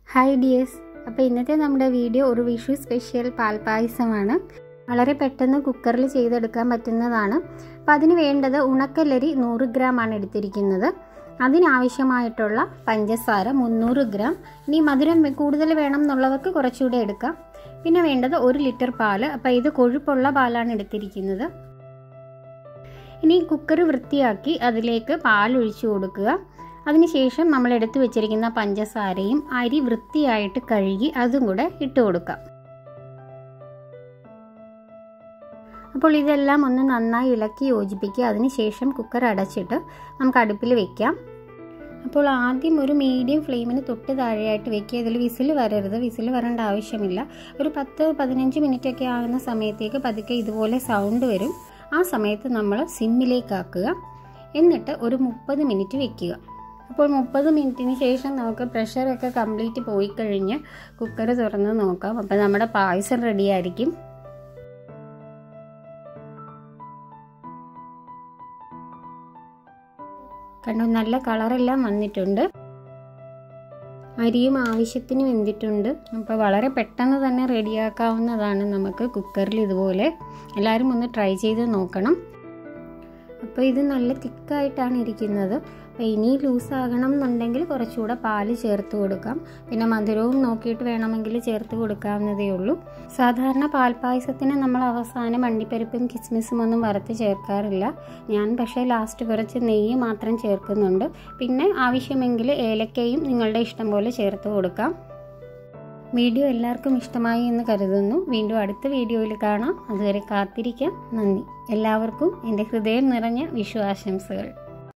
hi dears അപ്പോൾ ഇന്നത്തെ നമ്മുടെ വീഡിയോ ഒരു വിഷു സ്പെഷ്യൽ പാൽപ്പായസമാണ് വളരെ പെട്ടെന്ന് കുക്കറിൽ ചെയ്തെടുക്കാൻ പറ്റുന്നതാണ് അപ്പോൾ അതിന് വേണ്ടത് ഉണക്കലരി നൂറ് ഗ്രാമാണ് എടുത്തിരിക്കുന്നത് അതിനാവശ്യമായിട്ടുള്ള പഞ്ചസാര മുന്നൂറ് ഗ്രാം ഇനി മധുരം കൂടുതൽ വേണം എന്നുള്ളവർക്ക് കുറച്ചുകൂടെ എടുക്കാം പിന്നെ വേണ്ടത് ഒരു ലിറ്റർ പാല് അപ്പോൾ ഇത് കൊഴുപ്പുള്ള പാലാണ് എടുത്തിരിക്കുന്നത് ഇനി കുക്കർ വൃത്തിയാക്കി അതിലേക്ക് പാൽ ഒഴിച്ചു കൊടുക്കുക അതിനുശേഷം നമ്മൾ എടുത്തു വെച്ചിരിക്കുന്ന പഞ്ചസാരയും അരി വൃത്തിയായിട്ട് കഴുകി അതും കൂടെ ഇട്ട് കൊടുക്കാം അപ്പോൾ ഇതെല്ലാം ഒന്ന് നന്നായി ഇളക്കി യോജിപ്പിക്കുക അതിനുശേഷം കുക്കർ അടച്ചിട്ട് നമുക്ക് അടുപ്പിൽ വെക്കാം അപ്പോൾ ആദ്യം ഒരു മീഡിയം ഫ്ലെയിമിന് തൊട്ട് താഴെയായിട്ട് വെക്കുക ഇതിൽ വിസിൽ വരരുത് വിസിൽ വരേണ്ട ആവശ്യമില്ല ഒരു പത്ത് പതിനഞ്ച് മിനിറ്റ് ഒക്കെ ആകുന്ന സമയത്തേക്ക് പതുക്കെ ഇതുപോലെ സൗണ്ട് വരും ആ സമയത്ത് നമ്മൾ സിമ്മിലേക്ക് ആക്കുക എന്നിട്ട് ഒരു മുപ്പത് മിനിറ്റ് വെക്കുക അപ്പോൾ മുപ്പത് മിനിറ്റിന് ശേഷം നമുക്ക് പ്രഷറൊക്കെ കംപ്ലീറ്റ് പോയി കഴിഞ്ഞ് കുക്കർ തുറന്ന് നോക്കാം അപ്പോൾ നമ്മുടെ പായസം റെഡി ആയിരിക്കും കണ്ടു നല്ല കളറെല്ലാം വന്നിട്ടുണ്ട് അരിയും ആവശ്യത്തിന് വെന്തിട്ടുണ്ട് അപ്പോൾ വളരെ പെട്ടെന്ന് തന്നെ റെഡിയാക്കാവുന്നതാണ് നമുക്ക് കുക്കറിൽ ഇതുപോലെ എല്ലാവരും ഒന്ന് ട്രൈ ചെയ്ത് നോക്കണം അപ്പോൾ ഇത് നല്ല തിക്കായിട്ടാണ് ഇരിക്കുന്നത് അപ്പോൾ ഇനി ലൂസ് ആകണം എന്നുണ്ടെങ്കിൽ കുറച്ചുകൂടെ പാല് ചേർത്ത് കൊടുക്കാം പിന്നെ മധുരവും നോക്കിയിട്ട് വേണമെങ്കിൽ ചേർത്ത് കൊടുക്കാവുന്നതേ ഉള്ളൂ സാധാരണ പാൽപ്പായസത്തിന് നമ്മൾ അവസാനം അണ്ടിപ്പരിപ്പും കിസ്മിസും ഒന്നും വറുത്ത് ചേർക്കാറില്ല ഞാൻ പക്ഷേ ലാസ്റ്റ് കുറച്ച് നെയ്യ് മാത്രം ചേർക്കുന്നുണ്ട് പിന്നെ ആവശ്യമെങ്കിൽ ഏലക്കയും നിങ്ങളുടെ ഇഷ്ടം പോലെ ചേർത്ത് കൊടുക്കാം വീഡിയോ എല്ലാവർക്കും ഇഷ്ടമായി എന്ന് കരുതുന്നു വീണ്ടും അടുത്ത വീഡിയോയിൽ കാണാം അതുവരെ കാത്തിരിക്കാം നന്ദി എല്ലാവർക്കും എൻ്റെ ഹൃദയം നിറഞ്ഞ വിഷു ആശംസകൾ